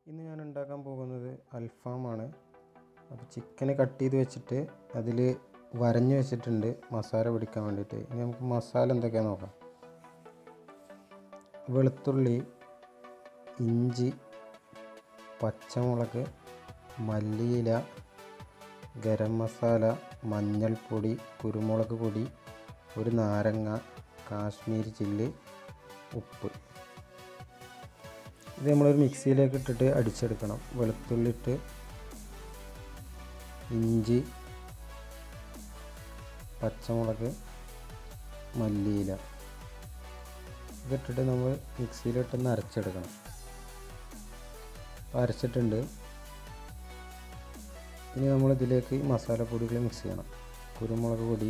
ഇന്ന് ഞാൻ ഉണ്ടാക്കാൻ പോകുന്നത് അൽഫാമാണ് അപ്പോൾ ചിക്കന് കട്ട് ചെയ്ത് വെച്ചിട്ട് അതിൽ വരഞ്ഞ് വെച്ചിട്ടുണ്ട് മസാല പിടിക്കാൻ വേണ്ടിയിട്ട് ഇനി നമുക്ക് മസാല എന്തൊക്കെയാണെന്ന് നോക്കാം വെളുത്തുള്ളി ഇഞ്ചി പച്ചമുളക് മല്ലിയില ഗരം മസാല മഞ്ഞൾപ്പൊടി കുരുമുളക് പൊടി ഒരു നാരങ്ങ കാശ്മീരി ചില്ലി ഉപ്പ് ഇത് നമ്മളൊരു മിക്സിയിലേക്ക് ഇട്ടിട്ട് അടിച്ചെടുക്കണം വെളുത്തുള്ളി ഇട്ട് ഇഞ്ചി പച്ചമുളക് മല്ലിയില ഇതിട്ടിട്ട് നമ്മൾ മിക്സിയിലിട്ടൊന്ന് അരച്ചെടുക്കണം അപ്പോൾ അരച്ചിട്ടുണ്ട് ഇനി നമ്മൾ ഇതിലേക്ക് മസാലപ്പൊടികൾ മിക്സ് ചെയ്യണം കുരുമുളക് പൊടി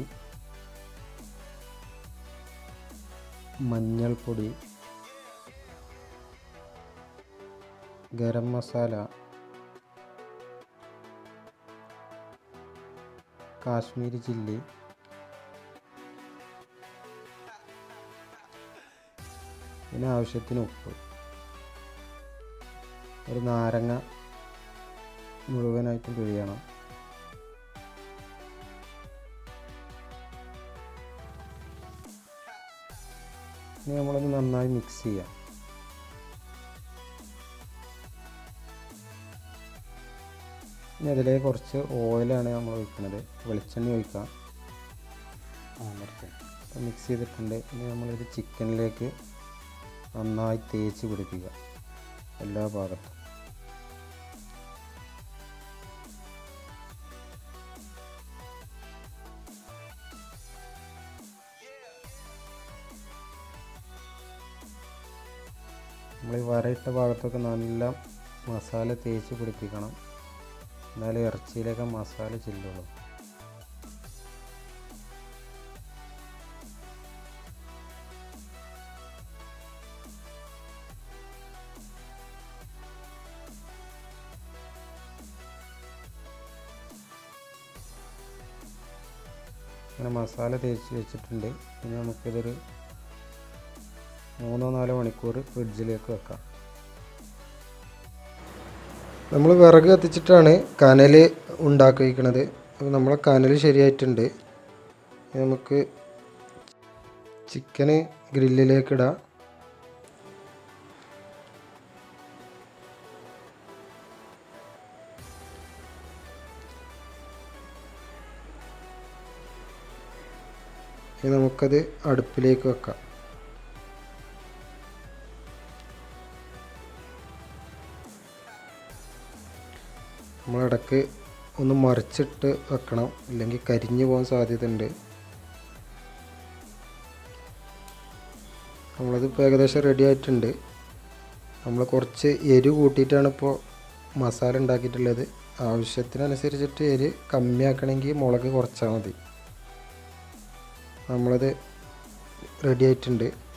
മഞ്ഞൾപ്പൊടി ഗരം മസാല കാശ്മീരി ചില്ലി പിന്നെ ആവശ്യത്തിന് ഉപ്പ് ഒരു നാരങ്ങ മുഴുവനായിട്ടും പിഴിയണം ഇനി നമ്മളൊന്ന് നന്നായി മിക്സ് ചെയ്യാം ഇനി അതിലേക്ക് കുറച്ച് ഓയിലാണ് നമ്മൾ ഒഴിക്കുന്നത് വെളിച്ചെണ്ണ ഒഴിക്കാം അപ്പം മിക്സ് ചെയ്തിട്ടുണ്ട് ഇനി നമ്മളിത് ചിക്കനിലേക്ക് നന്നായി തേച്ച് പിടിപ്പിക്കുക എല്ലാ ഭാഗത്തും നമ്മൾ ഈ വരയിട്ട ഭാഗത്തൊക്കെ നല്ല മസാല തേച്ച് പിടിപ്പിക്കണം എന്നാലേ ഇറച്ചിയിലേക്ക് മസാല ചെല്ലുള്ളൂ അങ്ങനെ മസാല തേച്ച് വെച്ചിട്ടുണ്ട് ഇനി നമുക്കിതൊരു മൂന്നോ നാലോ മണിക്കൂർ ഫ്രിഡ്ജിലേക്ക് വെക്കാം നമ്മൾ വിറക് കത്തിച്ചിട്ടാണ് കനൽ ഉണ്ടാക്കിയിരിക്കുന്നത് അപ്പോൾ നമ്മളെ കനൽ ശരിയായിട്ടുണ്ട് ഇനി നമുക്ക് ചിക്കന് ഗ്രില്ലിലേക്ക് ഇടാം ഇനി നമുക്കത് അടുപ്പിലേക്ക് വെക്കാം നമ്മളിടക്ക് ഒന്ന് മറിച്ചിട്ട് വെക്കണം ഇല്ലെങ്കിൽ കരിഞ്ഞു പോകാൻ സാധ്യതയുണ്ട് നമ്മളിതിപ്പോൾ ഏകദേശം റെഡി ആയിട്ടുണ്ട് നമ്മൾ കുറച്ച് എരി കൂട്ടിയിട്ടാണ് ഇപ്പോൾ മസാല ഉണ്ടാക്കിയിട്ടുള്ളത് ആവശ്യത്തിനനുസരിച്ചിട്ട് എരി കമ്മിയാക്കണമെങ്കിൽ മുളക് കുറച്ചാൽ മതി നമ്മളത് റെഡി ആയിട്ടുണ്ട്